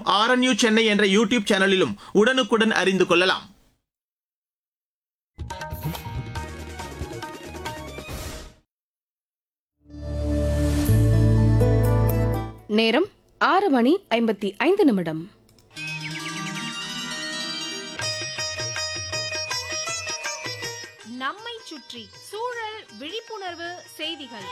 RNU Chennai என்ற YouTube சேனலிலும் உடனுக்குடன் அறிந்து கொள்ளலாம் நேரம் ஆறு மணி ஐம்பத்தி ஐந்து நிமிடம் நம்மை சுற்றி சூழல் விழிப்புணர்வு செய்திகள்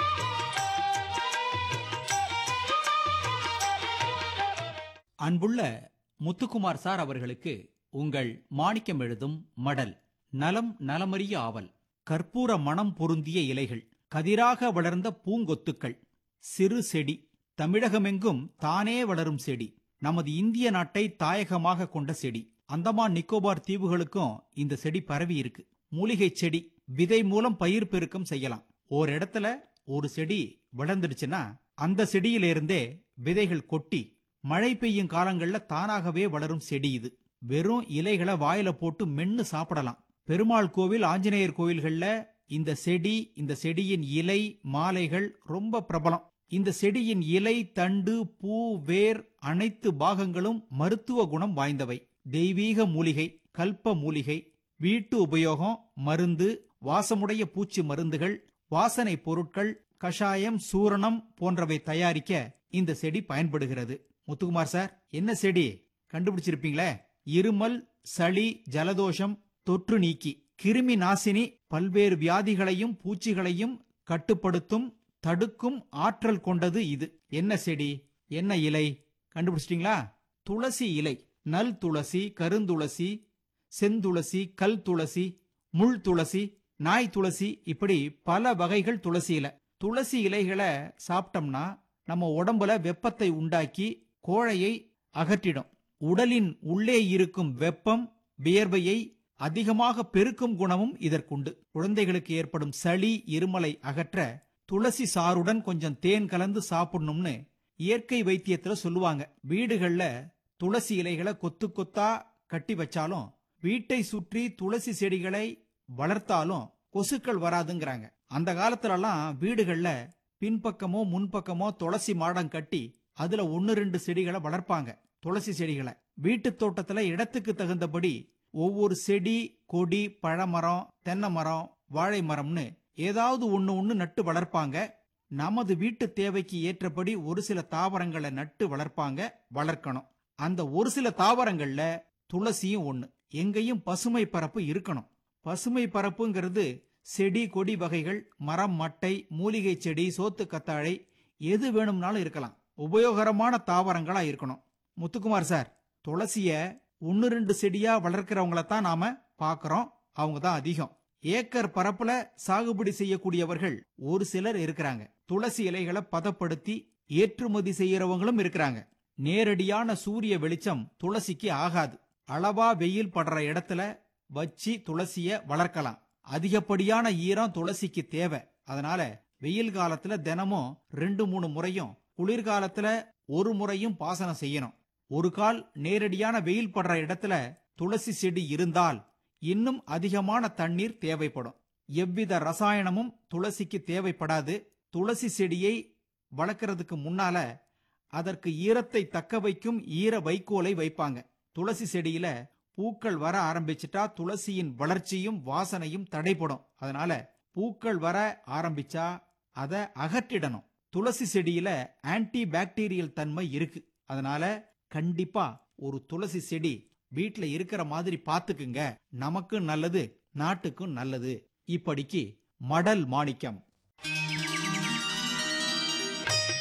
அன்புள்ள முத்துக்குமார் சார் அவர்களுக்கு உங்கள் மாணிக்கம் எழுதும் மடல் நலம் நலமறிய ஆவல் கற்பூர மணம் பொருந்திய இலைகள் கதிராக வளர்ந்த பூங்கொத்துக்கள் சிறு செடி தமிழகமெங்கும் தானே வளரும் செடி நமது இந்திய நாட்டை தாயகமாக கொண்ட செடி அந்தமான் நிக்கோபார் தீவுகளுக்கும் இந்த செடி பரவி இருக்கு மூலிகை செடி விதை மூலம் பயிர் பெருக்கம் செய்யலாம் ஒரு இடத்துல ஒரு செடி வளர்ந்துடுச்சுன்னா அந்த செடியிலிருந்தே விதைகள் கொட்டி மழை பெய்யும் காலங்கள்ல தானாகவே வளரும் செடி இது வெறும் இலைகளை வாயில போட்டு மென்னு சாப்பிடலாம் பெருமாள் கோவில் ஆஞ்சநேயர் கோவில்கள்ல இந்த செடி இந்த செடியின் இலை மாலைகள் ரொம்ப பிரபலம் இந்த செடியின் இலை தண்டு பூ வேர் அனைத்து பாகங்களும் மருத்துவ குணம் வாய்ந்தவை தெய்வீக மூலிகை கல்ப மூலிகை வீட்டு உபயோகம் மருந்து வாசமுடைய பூச்சி மருந்துகள் வாசனை பொருட்கள் கஷாயம் சூரணம் போன்றவை தயாரிக்க இந்த செடி பயன்படுகிறது முத்துக்குமார் சார் என்ன செடி கண்டுபிடிச்சிருப்பீங்களே இருமல் சளி ஜலதோஷம் தொற்று நீக்கி கிருமி நாசினி பல்வேறு வியாதிகளையும் பூச்சிகளையும் கட்டுப்படுத்தும் தடுக்கும் ஆற்றல் கொண்டது இது என்ன செடி என்ன இலை கண்டுபிடிச்சிட்டீங்களா துளசி இலை நல் துளசி கருந்துளசி செந்துளசி கல் துளசி முள் துளசி நாய் துளசி இப்படி பல வகைகள் துளசி இலை துளசி இலைகளை சாப்பிட்டோம்னா நம்ம உடம்புல வெப்பத்தை உண்டாக்கி கோழையை அகற்றிடும் உடலின் உள்ளே இருக்கும் வெப்பம் வியர்வையை அதிகமாக பெருக்கும் குணமும் இதற்குண்டு குழந்தைகளுக்கு ஏற்படும் சளி இருமலை அகற்ற துளசி சாறுடன் கொஞ்சம் தேன் கலந்து சாப்பிடணும்னு இயற்கை வைத்தியத்துல சொல்லுவாங்க வீடுகள்ல துளசி இலைகளை கொத்து கொத்தா கட்டி வச்சாலும் வீட்டை சுற்றி துளசி செடிகளை வளர்த்தாலும் கொசுக்கள் வராதுங்கிறாங்க அந்த காலத்துலலாம் வீடுகள்ல பின்பக்கமோ முன்பக்கமோ துளசி மாடம் கட்டி அதுல ஒன்னு ரெண்டு செடிகளை வளர்ப்பாங்க துளசி செடிகளை வீட்டு தோட்டத்துல இடத்துக்கு தகுந்தபடி ஒவ்வொரு செடி கொடி பழமரம் தென்னை மரம் வாழை மரம்னு ஏதாவது ஒன்னு ஒன்னு நட்டு வளர்ப்பாங்க நமது வீட்டு தேவைக்கு ஏற்றபடி ஒரு சில தாவரங்களை நட்டு வளர்ப்பாங்க வளர்க்கணும் அந்த ஒரு சில தாவரங்கள்ல துளசியும் ஒண்ணு எங்கேயும் பசுமை பரப்பு இருக்கணும் பசுமை பரப்புங்கிறது செடி கொடி வகைகள் மரம் மட்டை மூலிகை செடி சோத்து கத்தாழை எது வேணும்னாலும் இருக்கலாம் உபயோகரமான தாவரங்களா இருக்கணும் முத்துக்குமார் சார் துளசிய ஒன்னு ரெண்டு செடியா வளர்க்கிறவங்கள தான் நாம பாக்குறோம் அவங்க தான் அதிகம் ஏக்கர் பரப்புல சாகுபடி செய்யக்கூடியவர்கள் ஒரு சிலர் இருக்கிறாங்க துளசி இலைகளை பதப்படுத்தி ஏற்றுமதி செய்யறவங்களும் இருக்கிறாங்க நேரடியான சூரிய வெளிச்சம் துளசிக்கு ஆகாது அளவா வெயில் படுற இடத்துல வச்சு துளசிய வளர்க்கலாம் அதிகப்படியான ஈரம் துளசிக்கு தேவை அதனால வெயில் காலத்துல தினமும் ரெண்டு மூணு முறையும் குளிர்காலத்துல ஒரு முறையும் பாசனம் செய்யணும் ஒரு கால் நேரடியான வெயில் படுற இடத்துல துளசி செடி இருந்தால் இன்னும் அதிகமான தண்ணீர் தேவைப்படும் எவ்வித ரசாயனமும் துளசிக்கு தேவைப்படாது துளசி செடியை வளர்க்கறதுக்கு முன்னால அதற்கு ஈரத்தை தக்க வைக்கும் ஈர வைக்கோலை வைப்பாங்க துளசி செடியில பூக்கள் வர ஆரம்பிச்சிட்டா துளசியின் வளர்ச்சியும் வாசனையும் தடைப்படும் அதனால பூக்கள் வர ஆரம்பிச்சா அதை அகற்றிடணும் துளசி செடியில ஆன்டி பாக்டீரியல் தன்மை இருக்கு அதனால கண்டிப்பா ஒரு துளசி செடி வீட்ல இருக்கிற மாதிரி பாத்துக்குங்க நமக்கும் நல்லது நாட்டுக்கும் நல்லது இப்படிக்கு மடல் மாணிக்கம்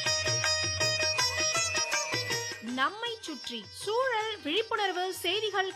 நம்மை சுற்றி சூழல் விழிப்புணர்வு செய்திகள்